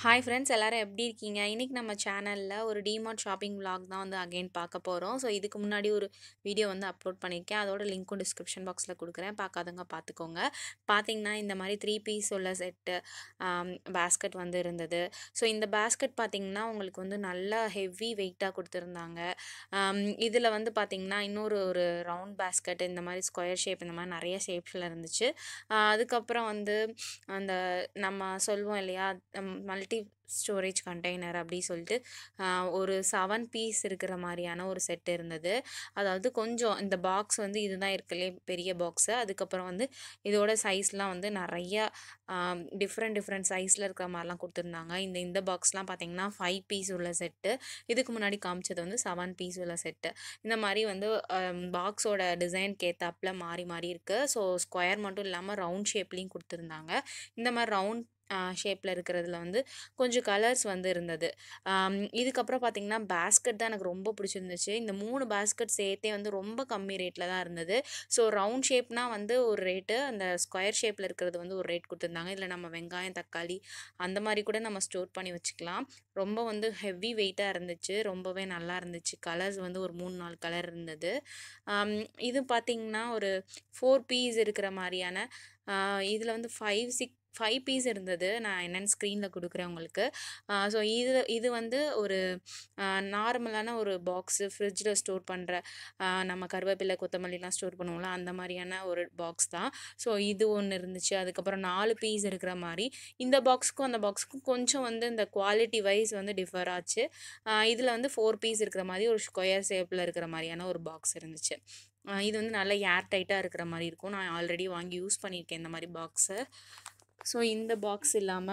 Hi friends எல்லாரும் எப்படி இருக்கீங்க? இன்னைக்கு நம்ம சேனல்ல ஒரு டிமார்ட் ஷாப்பிங் விளாக் தான் வந்து அகைன் பார்க்க போறோம். ஸோ இதுக்கு முன்னாடி ஒரு வீடியோ வந்து அப்லோட் பண்ணியிருக்கேன். அதோட லிங்க்கும் டிஸ்கிரிப்ஷன் பாக்ஸ்ல குடுக்குறேன். பார்க்காதவங்க பார்த்துக்கோங்க. பார்த்தீங்கன்னா, இந்த மாரி 3 பீஸ் உள்ள செட்டு அம் பேஸ்கெட் வந்து இருந்தது. ஸோ இந்த பேஸ்கெட் பார்த்தீங்கன்னா, உங்களுக்கு வந்து நல்லா ஹெவி வெயிட்டா குடுத்துருந்தாங்க. அம் இதில வந்து பார்த்தீங்கன்னா, இன்னொரு ஒரு ரவுண்ட் பேஸ்கெட் இந்த மாரி ஸ்கொயர் ஷேப் இந்த மாரி நெறைய ஷேப்ஸ்ல இருந்துச்சு. அ அதுக்கப்புறம் வந்து அந்த நம்ம சொல்வோம் இல்லையா? ம் மல்டி ஸ்டோரேஜ் கண்டெய்னர் அப்படி சொல்லிட்டு அ ஒரு 7 பீஸ் இருக்கிற மாரியான ஒரு செட் இருந்தது. அதாவது கொஞ்சம் இந்த பாக்ஸ் வந்து இதுதான் இருக்கறதுலயே பெரிய பாக்ஸு. அதுக்கப்புறம் வந்து இதோட சைஸ்லாம் வந்து நெறைய அ டிஃப்ரெண்ட் டிஃப்ரெண்ட் சைஸ்ல இருக்கிற மாரிலாம் குடுத்துருந்தாங்க. இந்த இந்த பாக்ஸ்லாம் பார்த்தீங்கன்னா, 5 பீஸ் உள்ள செட்டு. இதுக்கு முன்னாடி காமிச்சது வந்து 7 பீஸ் உள்ள செட்டு. இந்த மாரி வந்து அ பாக்ஸோட டிசைனுக்கு ஏத்தாப்ல மாறி மாறி இருக்கு. ஸோ ஸ்கொயர் மட்டும் இல்லாம ரவுண்ட் ஷேப்லயும் குடுத்துருந்தாங்க. இந்த மாரி ரவுண்ட் அ ஷேப்ல இருக்கிறதுல வந்து கொஞ்சம் கலர்ஸ் வந்து இருந்தது. அம் இதுக்கப்புறம் பார்த்தீங்கன்னா, பேஸ்கெட் தான் எனக்கு ரொம்ப பிடிச்சிருந்துச்சு. இந்த 3 பேஸ்கெட் சேர்த்தே வந்து ரொம்ப கம்மி ரேட்ல தான் இருந்தது. ஸோ ரவுண்ட் ஷேப்னா வந்து ஒரு ரேட்டு, அந்த ஸ்கொயர் ஷேப்ல இருக்கிறது வந்து ஒரு ரேட் குடுத்துருந்தாங்க. இதில நம்ம வெங்காயம், தக்காளி அந்த மாரி கூட நம்ம ஸ்டோர் பண்ணி வச்சுக்கலாம். ரொம்ப வந்து ஹெவி வெயிட்டா இருந்துச்சு. ரொம்பவே நல்லா இருந்துச்சு. கலர்ஸ் வந்து ஒரு 3, 4 கலர் இருந்தது. அம் இது பார்த்தீங்கன்னா, ஒரு 4 பீஸ் இருக்கிற மாரியான அ இதில வந்து 5, 6 5 பீஸ் இருந்தது. நான் என்னன்னு ஸ்க்ரீன்ல குடுக்குறேன் உங்களுக்கு. அ ஸோ இது இது வந்து ஒரு அ நார்மலான ஒரு பாக்ஸு ஃப்ரிட்ஜ்ல ஸ்டோர் பண்ற அ நம்ம கருவேப்பிலை, கொத்தமல்லிலாம் ஸ்டோர் பண்ணுவோம்ல, அந்த மாரியான ஒரு பாக்ஸ் தான். ஸோ இது ஒண்ணு இருந்துச்சு. அதுக்கப்புறம் 4 பீஸ் இருக்கிற மாரி. இந்த பாக்ஸுக்கும் அந்த பாக்ஸுக்கும் கொஞ்சம் வந்து இந்த குவாலிட்டி வைஸ் வந்து டிஃபர் ஆச்சு. அ இதில வந்து 4 பீஸ் இருக்கிற மாரி ஒரு ஸ்கொயர் ஷேப்ல இருக்கிற மாரியான ஒரு பாக்ஸ் இருந்துச்சு. அ இது வந்து நல்லா ஏர் டைட்டா இருக்கிற மாரி இருக்கும். நான் ஆல்ரெடி வாங்கி யூஸ் பண்ணியிருக்கேன் இந்த மாரி பாக்ஸ. ஸோ இந்த பாக்ஸ் இல்லாம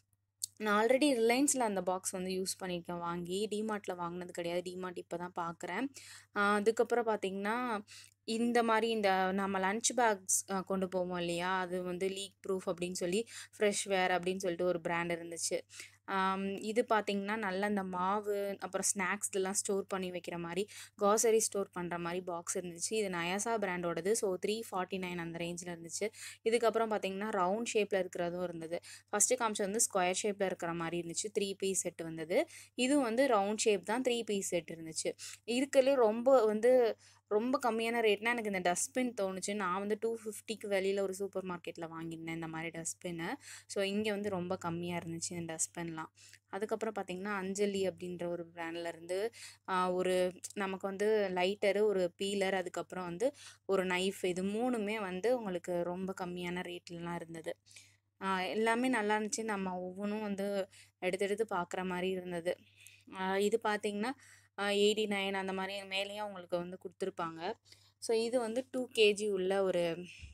நான் ஆல்ரெடி ரிலையன்ஸ்ல அந்த பாக்ஸ் வந்து யூஸ் பண்ணியிருக்கேன் வாங்கி. டிமார்ட்ல வாங்குனது கிடையாது. டிமார்ட் இப்ப தான் பார்க்குறேன். அ அதுக்கப்புறம் பார்த்தீங்கன்னா, இந்த மாரி இந்த நம்ம லஞ்ச் பேக்ஸ் அ கொண்டு போவோம் இல்லையா? அது வந்து லீக் ப்ரூஃப் அப்படின்னு சொல்லி ஃப்ரெஷ் வேர் அப்படின்னு சொல்லிட்டு ஒரு பிராண்ட் இருந்துச்சு. அம் இது பார்த்தீங்கன்னா, நல்லா இந்த மாவு, அப்புறம் ஸ்நாக்ஸ் இதெல்லாம் ஸ்டோர் பண்ணி வைக்கிற மாரி, குரோசரி ஸ்டோர் பண்ற மாரி பாக்ஸ் இருந்துச்சு. இது நயாசா பிராண்டோடது. ஸோ 349 அந்த ரேஞ்ச்ல இருந்துச்சு. இதுக்கப்புறம் பார்த்தீங்கன்னா, ரவுண்ட் ஷேப்ல இருக்கிறதும் இருந்தது. ஃபர்ஸ்ட்டு காமிச்சது வந்து ஸ்கொயர் ஷேப்ல இருக்கிற மாரி இருந்துச்சு. 3 பீஸ் செட் வந்தது. இதுவும் வந்து ரவுண்ட் ஷேப் தான் 3 பீஸ் செட் இருந்துச்சு. இருக்கறதுலயே ரொம்ப வந்து ரொம்ப கம்மியான ரேட்னா எனக்கு இந்த டஸ்ட்பின் தோணுச்சு. நான் வந்து 250க்கு வெளியில ஒரு சூப்பர் மார்க்கெட்ல வாங்கியிருந்தேன் இந்த மாரி டஸ்ட்பின்னு. ஸோ இங்க வந்து ரொம்ப கம்மியா இருந்துச்சு இந்த டஸ்ட்பின்லாம். அதுக்கப்புறம் பார்த்தீங்கன்னா, அஞ்சலி அப்படின்ற ஒரு பிராண்ட்ல இருந்து அ ஒரு நமக்கு வந்து லைட்டரு, ஒரு பீலர், அதுக்கப்புறம் வந்து ஒரு நைஃப் இது 3மே வந்து உங்களுக்கு ரொம்ப கம்மியான ரேட்லலாம் இருந்தது. அ எல்லாமே நல்லா இருந்துச்சு. நம்ம ஒவ்வொன்னும் வந்து எடுத்து எடுத்து பார்க்குற மாரி இருந்தது. அ இது பார்த்தீங்கன்னா, அ 89 அந்த மாரி மேலேயும் உங்களுக்கு வந்து குடுத்துருப்பாங்க. ஸோ இது வந்து 2 கேஜி உள்ள ஒரு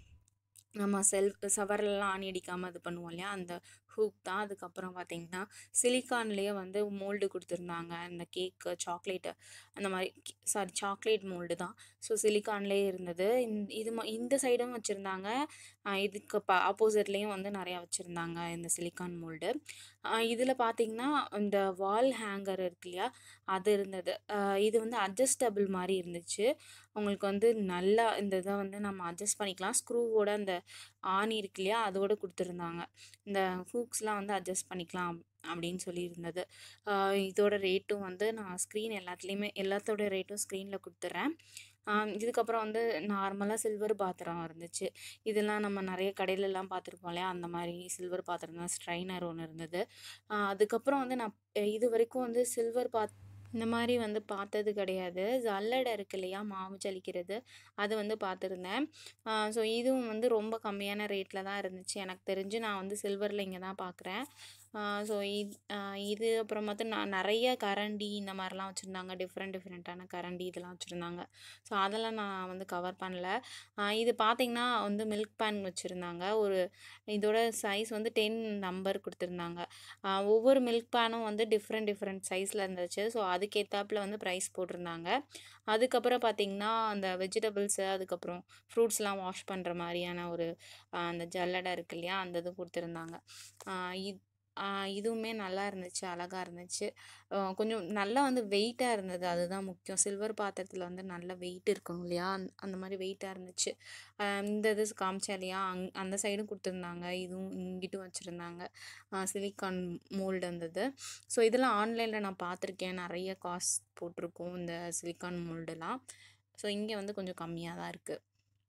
நம்ம செல்ஃப் செவரெல்லாம் ஆணி அடிக்காம இது பண்ணுவோம் இல்லையா? அந்த ஹூக் தான். அதுக்கப்புறம் பார்த்தீங்கன்னா, சிலிக்கான்லயே வந்து மோல்டு குடுத்துருந்தாங்க. இந்த கேக்கு, சாக்லேட்டு அந்த மாரி சாரி சாக்லேட் மோல்டு தான். ஸோ சிலிக்கான்லயே இருந்தது. இந் இது ம இந்த சைடும் வச்சிருந்தாங்க. அ இதுக்கு ப ஆப்போசிட்லயும் வந்து நெறையா வச்சிருந்தாங்க இந்த சிலிக்கான் மோல்டு. அ இதில பார்த்தீங்கன்னா, இந்த வால் ஹேங்கர் இருக்கு இல்லையா? அது இருந்தது. அ இது வந்து அட்ஜஸ்டபிள் மாரி இருந்துச்சு. உங்களுக்கு வந்து நல்லா இந்த இத வந்து நம்ம அட்ஜஸ்ட் பண்ணிக்கலாம். ஸ்க்ரூவோட அந்த ஆணி இருக்கு இல்லையா? அதோட குடுத்துருந்தாங்க. இந்த ஹூக்ஸ்லாம் வந்து அட்ஜஸ்ட் பண்ணிக்கலாம் அப்படின்னு சொல்லி இருந்தது. அ இதோட ரேட்டும் வந்து நான் ஸ்க்ரீன் எல்லாத்துலயுமே எல்லாத்தோட ரேட்டும் ஸ்க்ரீன்ல குடுத்துர்றேன். அ இதுக்கப்புறம் வந்து நார்மலா சில்வர் பாத்திரம் இருந்துச்சு. இதெல்லாம் நம்ம நெறைய கடையிலலாம் பார்த்துருப்போம் இல்லையா? அந்த மாரி சில்வர் பாத்திரம் தான். ஸ்ட்ரைனர் ஒண்ணு இருந்தது. அ அதுக்கப்புறம் வந்து நான் இதுவரைக்கும் வந்து சில்வர் பாத் இந்த மாரி வந்து பார்த்தது கிடையாது. ஜல்லடை இருக்கு இல்லையா? மாவு ஜலிக்கிறது. அது வந்து பார்த்துருந்தேன். அ ஸோ இதுவும் வந்து ரொம்ப கம்மியான ரேட்ல தான் இருந்துச்சு. எனக்கு தெரிஞ்சு நான் வந்து சில்வர்ல இங்க தான் பார்க்குறேன். அ ஸோ இத் அ இது அப்புறமாட்டு நான் நெறைய கரண்டி இந்த மாரிலாம் வச்சிருந்தாங்க. டிஃப்ரெண்ட் டிஃப்ரெண்ட்டான கரண்டி இதெல்லாம் வச்சிருந்தாங்க. ஸோ அதெல்லாம் நான் வந்து கவர் பண்ணல. அ இது பார்த்தீங்கன்னா வந்து மில்க் பேன் வச்சிருந்தாங்க. ஒரு இதோட சைஸ் வந்து 10 நம்பர் குடுத்துருந்தாங்க. அ ஒவ்வொரு மில்க் பேனும் வந்து டிஃப்ரெண்ட் டிஃப்ரெண்ட் சைஸ்ல இருந்துச்சு. ஸோ அதுக்கேத்தாப்ல வந்து பிரைஸ் போட்டிருந்தாங்க. அதுக்கப்புறம் பார்த்தீங்கன்னா, அந்த வெஜிடபிள்ஸு, அதுக்கப்புறம் ஃப்ரூட்ஸ்லாம் வாஷ் பண்ற மாரியான ஒரு அ அந்த ஜல்லடை இருக்கு இல்லையா? அந்த இது குடுத்துருந்தாங்க. அ இத் இதுவுமே நல்லா இருந்துச்சு அழகா இருந்துச்சு அ கொஞ்சம் நல்லா வந்து வெயிட்டா இருந்தது. அதுதான் முக்கியம். சில்வர் பாத்திரத்தில வந்து நல்ல வெயிட் இருக்கணும் இல்லையா? அந் அந்த மாரி வெயிட்டா இருந்துச்சு. அ இந்த இது காமிச்சேன் இல்லையா? அங் அந்த சைடும் குடுத்துருந்தாங்க. இதுவும் இங்கிட்டும் வச்சிருந்தாங்க. அ சிலிக்கான் மோல்டு இருந்தது. ஸோ இதெல்லாம் ஆன்லைன்ல நான் பார்த்துருக்கேன். நெறைய காசு போட்டிருக்கும் இந்த சிலிக்கான் மோல்டுலாம். ஸோ இங்க வந்து கொஞ்சம் கம்மியா தான் இருக்கு.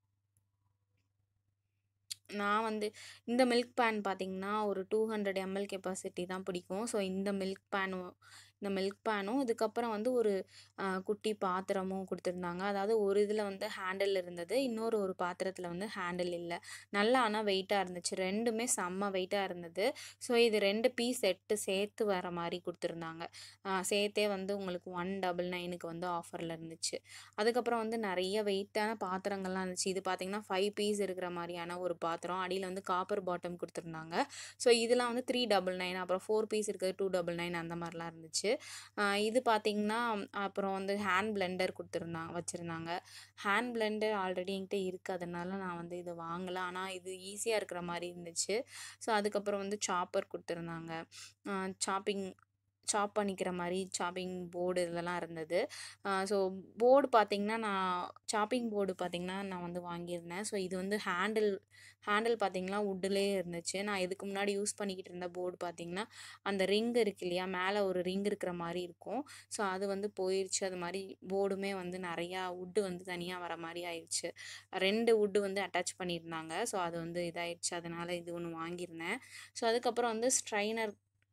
நான் வந்து இந்த மில்க் பேன் பார்த்தீங்கன்னா, ஒரு 200 எம்எல் கெப்பாசிட்டி தான் பிடிக்கும். ஸோ இந்த மில்க் பேனும் இந்த மில்க் பேனும், இதுக்கப்புறம் வந்து ஒரு அ குட்டி பாத்திரமும் குடுத்துருந்தாங்க. அதாவது ஒரு இதில வந்து ஹேண்டில் இருந்தது. இன்னொரு ஒரு பாத்திரத்தில வந்து ஹேண்டில் இல்ல. நல்லா ஆனா வெயிட்டா இருந்துச்சு. 2மே செம்ம வெயிட்டா இருந்தது. ஸோ இது 2 பீஸ் செட்டு சேர்த்து வர மாரி குடுத்துருந்தாங்க. அ சேர்த்தே வந்து உங்களுக்கு 199க்கு வந்து ஆஃபர்ல இருந்துச்சு. அதுக்கப்புறம் வந்து நெறைய வெயிட்டான பாத்திரங்கள்லாம் இருந்துச்சு. இது பார்த்தீங்கன்னா, 5 பீஸ் இருக்கிற மாரியான ஒரு பாத்திரம். அடியில வந்து காப்பர் பாட்டம் குடுத்துருந்தாங்க. ஸோ இதெல்லாம் வந்து 399 அப்புறம் 4 பீஸ் இருக்கிறது 299 அந்த மாரிலாம் இருந்துச்சு. அ இது பார்த்தீங்கன்னா, அப்புறம் வந்து ஹேண்ட் பிளெண்டர் குடுத்துருந்தாங்க வச்சிருந்தாங்க. ஹேண்ட் பிளெண்டர் ஆல்ரெடி என்கிட்ட இருக்கு. அதனால நான் வந்து இத வாங்கல. ஆனா இது ஈஸியா இருக்கிற மாரி இருந்துச்சு. ஸோ அதுக்கப்புறம் வந்து சாப்பர் குடுத்துருந்தாங்க. அ சாப்பிங் சாப் பண்ணிக்கிற மாரி சாப்பிங் போர்டு இதெல்லாம் இருந்தது. அ ஸோ போர்டு பார்த்தீங்கன்னா, நான் சாப்பிங் போர்டு பார்த்தீங்கன்னா, நான் வந்து வாங்கியிருந்தேன். ஸோ இது வந்து ஹேண்டில் ஹேண்டில் பார்த்தீங்கன்னா, வுட்லயே இருந்துச்சு. நான் இதுக்கு முன்னாடி யூஸ் பண்ணிக்கிட்டு இருந்த போர்டு பார்த்தீங்கன்னா, அந்த ரிங் இருக்கு இல்லையா? மேல ஒரு ரிங் இருக்கிற மாரி இருக்கும். ஸோ அது வந்து போயிருச்சு. அது மாரி போர்டுமே வந்து நெறையா வுட் வந்து தனியா வர மாரி ஆயிருச்சு. 2 வுட் வந்து அட்டாச் பண்ணியிருந்தாங்க. ஸோ அது வந்து இதாயிருச்சு. அதனால இது ஒண்ணு வாங்கியிருந்தேன். ஸோ அதுக்கப்புறம் வந்து ஸ்ட்ரெய்னர்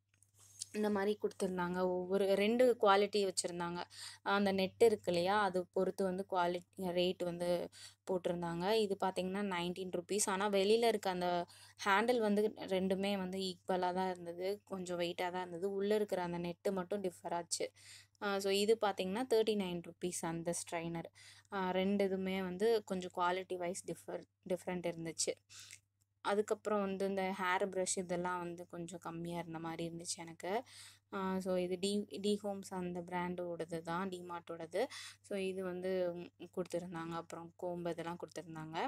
இந்த மாரி குடுத்துருந்தாங்க. ஒவ்வொரு 2 குவாலிட்டி வச்சிருந்தாங்க. அந்த நெட் இருக்கு இல்லையா? அது பொறுத்து வந்து குவாலிட் ரேட் வந்து போட்டிருந்தாங்க. இது பார்த்தீங்கன்னா, ₹19 ஆனா வெளியில இருக்க அந்த ஹேண்டில் வந்து 2மே வந்து ஈக்குவலா தான் இருந்தது. கொஞ்சம் வெயிட்டா தான் இருந்தது. உள்ள இருக்கிற அந்த நெட்டு மட்டும் டிஃபர் ஆச்சு. அ ஸோ இது பார்த்தீங்கன்னா, ₹39 அந்த ஸ்ட்ரெய்னர். அ 2 இதுமே வந்து கொஞ்சம் குவாலிட்டி வைஸ் டிஃபர் டிஃபரெண்ட் இருந்துச்சு. அதுக்கப்புறம் வந்து இந்த ஹேர் பிரஷ் இதெல்லாம் வந்து கொஞ்சம் கம்மியா இருந்த மாரி இருந்துச்சு எனக்கு. அ ஸோ இது டி டி ஹோம்ஸ் அந்த பிராண்டோடது தான். டிமார்ட்டோடது. ஸோ இது வந்து குடுத்துருந்தாங்க. அப்புறம் கோம்பு இதெல்லாம் குடுத்துருந்தாங்க.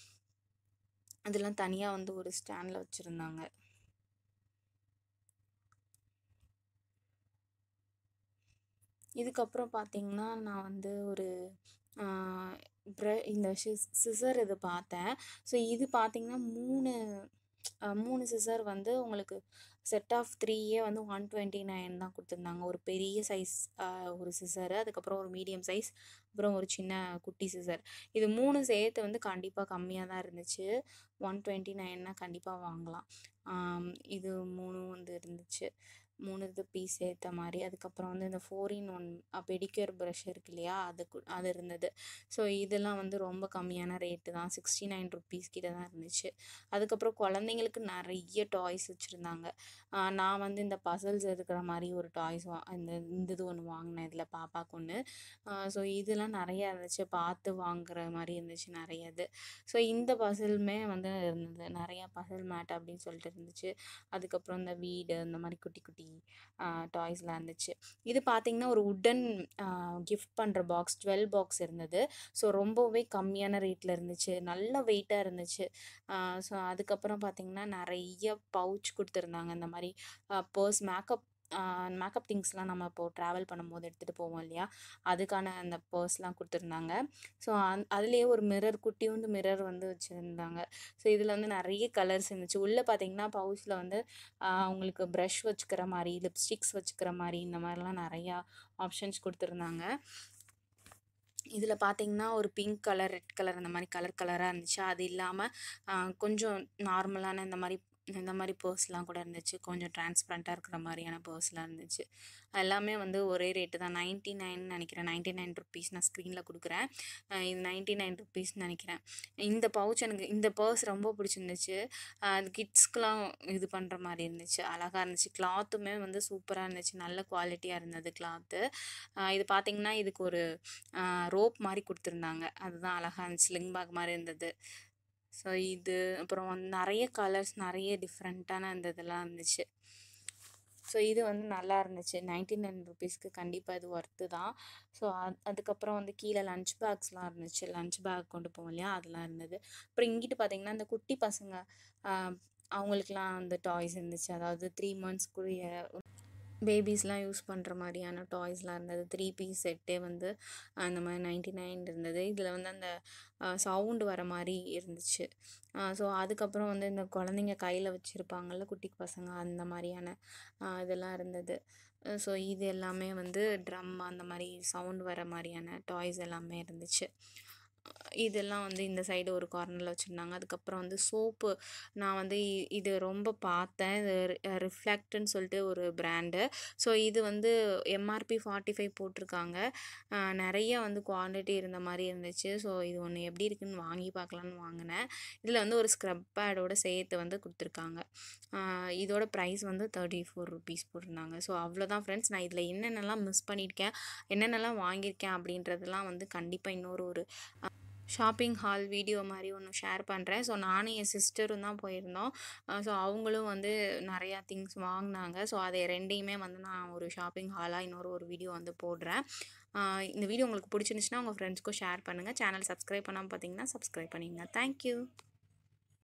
அதெல்லாம் தனியா வந்து ஒரு ஸ்டாண்ட்ல வச்சிருந்தாங்க. இதுக்கப்புறம் பார்த்தீங்கன்னா, நான் வந்து ஒரு அ பிர இந்த சிஸ் சிசர் இது பார்த்தேன். ஸோ இது பார்த்தீங்கன்னா, 3 அ 3 சிசர் வந்து உங்களுக்கு செட் ஆஃப் 3யே வந்து 129 தான் குடுத்துருந்தாங்க. ஒரு பெரிய சைஸ் அ ஒரு சிசரு, அதுக்கப்புறம் ஒரு மீடியம் சைஸ், அப்புறம் ஒரு சின்ன குட்டி சிசர். இது 3 சேர்த்து வந்து கண்டிப்பா கம்மியா தான் இருந்துச்சு. 129னா கண்டிப்பா வாங்கலாம். ஆம் இது 3ம் வந்து இருந்துச்சு. 3 இது பீஸ் சேர்த்த மாரி. அதுக்கப்புறம் வந்து இந்த 4 இன் 1 அ பெடிக்யூர் பிரஷ் இருக்கு இல்லையா? அது கு அது இருந்தது. ஸோ இதெல்லாம் வந்து ரொம்ப கம்மியான ரேட்டு தான். ₹69 கிட்ட தான் இருந்துச்சு. அதுக்கப்புறம் குழந்தைங்களுக்கு நெறைய டாய்ஸ் வச்சிருந்தாங்க. அ நான் வந்து இந்த பசில்ஸ் இருக்கிற மாரி ஒரு டாய்ஸ் வா இந்த இந்த இது ஒண்ணு வாங்குனேன் இதில பாப்பாக்கு ஒண்ணு. அ ஸோ இதெல்லாம் நெறையா இருந்துச்சு. பார்த்து வாங்குற மாரி இருந்துச்சு நெறைய இது. ஸோ இந்த பசிலுமே வந்து இருந்தது. நெறையா பசில் மேட் அப்படின்னு சொல்லிட்டு இருந்துச்சு. அதுக்கப்புறம் இந்த வீடு இந்த மாரி குட்டி குட்டி அ டாய்ஸ்லாம் இருந்துச்சு. இது பார்த்தீங்கன்னா, ஒரு வுட்டன் அ கிஃப்ட் பண்ற பாக்ஸ் 12 பாக்ஸ் இருந்தது. ஸோ ரொம்பவே கம்மியான ரேட்ல இருந்துச்சு. நல்ல வெயிட்டா இருந்துச்சு. அ ஸோ அதுக்கப்புறம் பார்த்தீங்கன்னா, நெறைய பவுச் குடுத்துருந்தாங்க. இந்த மாரி அ பர்ஸ் மேக்கப் அ மேக்கப் திங்ஸ்லாம் நம்ம இப்போ ட்ராவல் பண்ணும்போது எடுத்துட்டு போவோம் இல்லையா? அதுக்கான அந்த பர்ஸ்லாம் குடுத்துருந்தாங்க. ஸோ அந் அதிலேயே ஒரு மிரர் குட்டியூண்டு மிரர் வந்து வச்சிருந்தாங்க. ஸோ இதில வந்து நெறைய கலர்ஸ் இருந்துச்சு. உள்ள பார்த்தீங்கன்னா, பவுச்ல வந்து அ உங்களுக்கு பிரஷ் வச்சுக்கிற மாரி, லிப்ஸ்டிக்ஸ் வச்சுக்கிற மாரி இந்த மாரிலாம் நெறையா ஆப்ஷன்ஸ் குடுத்துருந்தாங்க. இதில பார்த்தீங்கன்னா, ஒரு பிங்க் கலர், ரெட் கலர் அந்த மாரி கலர் கலரா இருந்துச்சு. அது இல்லாம அ கொஞ்சம் நார்மலான இந்த மாரி இந்த மாரி பர்ஸ்லாம் கூட இருந்துச்சு. கொஞ்சம் டிரான்ஸ்பரண்டா இருக்கிற மாரியான பர்ஸ்லாம் இருந்துச்சு. எல்லாமே வந்து ஒரே ரேட்டு தான். 99 நெனைக்கிறேன். ₹99 நான் ஸ்க்ரீன்ல குடுக்குறேன். அ இது ₹99 நெனைக்கிறேன். இந்த பவுச் எனக்கு இந்த பர்ஸ் ரொம்ப பிடிச்சிருந்துச்சு. அ அது கிட்ஸ்க்குலாம் இது பண்ற மாரி இருந்துச்சு. அழகா இருந்துச்சு. கிளாத்துமே வந்து சூப்பரா இருந்துச்சு. நல்ல குவாலிட்டியா இருந்தது கிளாத்து. அ இது பார்த்தீங்கன்னா, இதுக்கு ஒரு அ ரோப் மாரி குடுத்துருந்தாங்க. அதுதான் அழகா இருந்துச்சு. ஸ்லிங் பேக் மாரி இருந்தது. ஸோ இது அப்புறம் வந்து நெறைய கலர்ஸ் நெறைய டிஃப்ரெண்ட்டான அந்த இதெல்லாம் இருந்துச்சு. ஸோ இது வந்து நல்லா இருந்துச்சு. ₹99க்கு கண்டிப்பா இது ஒர்த்து தான். ஸோ அத் அதுக்கப்புறம் வந்து கீழ லஞ்ச் பேக்ஸ்லாம் இருந்துச்சு. லஞ்ச் பேக் கொண்டு போவோம் இல்லையா? அதெல்லாம் இருந்தது. அப்புறம் இங்கிட்டு பார்த்தீங்கன்னா, இந்த குட்டி பசங்க அ அவங்களுக்குலாம் வந்து டாய்ஸ் இருந்துச்சு அதாவது த்ரீ மந்த்ஸ்க்குரிய பேபிஸ்லாம் யூஸ் பண்ணுற மாதிரியான டாய்ஸ்லாம் இருந்தது த்ரீ பீஸ் செட்டே வந்து அந்த மாதிரி நைன்ட்டி நைன் இருந்தது இதில் வந்து அந்த சவுண்டு வர மாதிரி இருந்துச்சு ஸோ அதுக்கப்புறம் வந்து இந்த குழந்தைங்க கையில் வச்சுருப்பாங்கள்ல குட்டி பசங்க அந்த மாதிரியான இதெல்லாம் இருந்தது ஸோ இது எல்லாமே வந்து ட்ரம் அந்த மாதிரி சவுண்ட் வர மாதிரியான டாய்ஸ் எல்லாமே இருந்துச்சு இதெல்லாம் வந்து இந்த சைடு ஒரு கார்னரில் வச்சுருந்தாங்க அதுக்கப்புறம் வந்து சோப்பு நான் வந்து இ- இது ரொம்ப பார்த்தேன் இது ரிஃப்ளெக்ட்னு சொல்லிட்டு ஒரு பிராண்டு ஸோ இது வந்து எம்ஆர்பி ஃபார்ட்டி ஃபைவ் போட்டிருக்காங்க ஆஹ் நிறைய வந்து குவாண்டிட்டி இருந்த மாதிரி இருந்துச்சு ஸோ இது ஒன்று எப்படி இருக்குன்னு வாங்கி பார்க்கலான்னு வாங்கினேன் இதில் வந்து ஒரு ஸ்க்ரப் பேடோட சேர்த்து வந்து கொடுத்துருக்காங்க ஆஹ் இதோட ப்ரைஸ் வந்து தேர்ட்டி ஃபோர் ருபீஸ் போட்டிருந்தாங்க ஸோ அவ்வளோதான் ஃப்ரெண்ட்ஸ் நான் இதில் என்னென்னலாம் மிஸ் பண்ணியிருக்கேன் என்னென்னலாம் வாங்கியிருக்கேன் அப்படின்றதெல்லாம் வந்து கண்டிப்பாக இன்னொரு ஒரு ஷாப்பிங் ஹால் வீடியோ மாதிரி ஒன்று ஷேர் பண்ணுறேன் ஸோ நானும் என் சிஸ்டரும் தான் போயிருந்தோம் ஸோ அவங்களும் வந்து நிறையா திங்ஸ் வாங்கினாங்க ஸோ அதை ரெண்டையுமே வந்து நான் ஒரு ஷாப்பிங் ஹாலாக இன்னொரு ஒரு வீடியோ வந்து போடுறேன் ஆஹ் இந்த வீடியோ உங்களுக்கு பிடிச்சிருந்துச்சுன்னா உங்கள் ஃப்ரெண்ட்ஸ்க்கும் ஷேர் பண்ணுங்கள் சேனல் சப்ஸ்கிரைப் பண்ணாமல் பார்த்தீங்கன்னா சப்ஸ்கிரைப் பண்ணிங்க தேங்க்யூ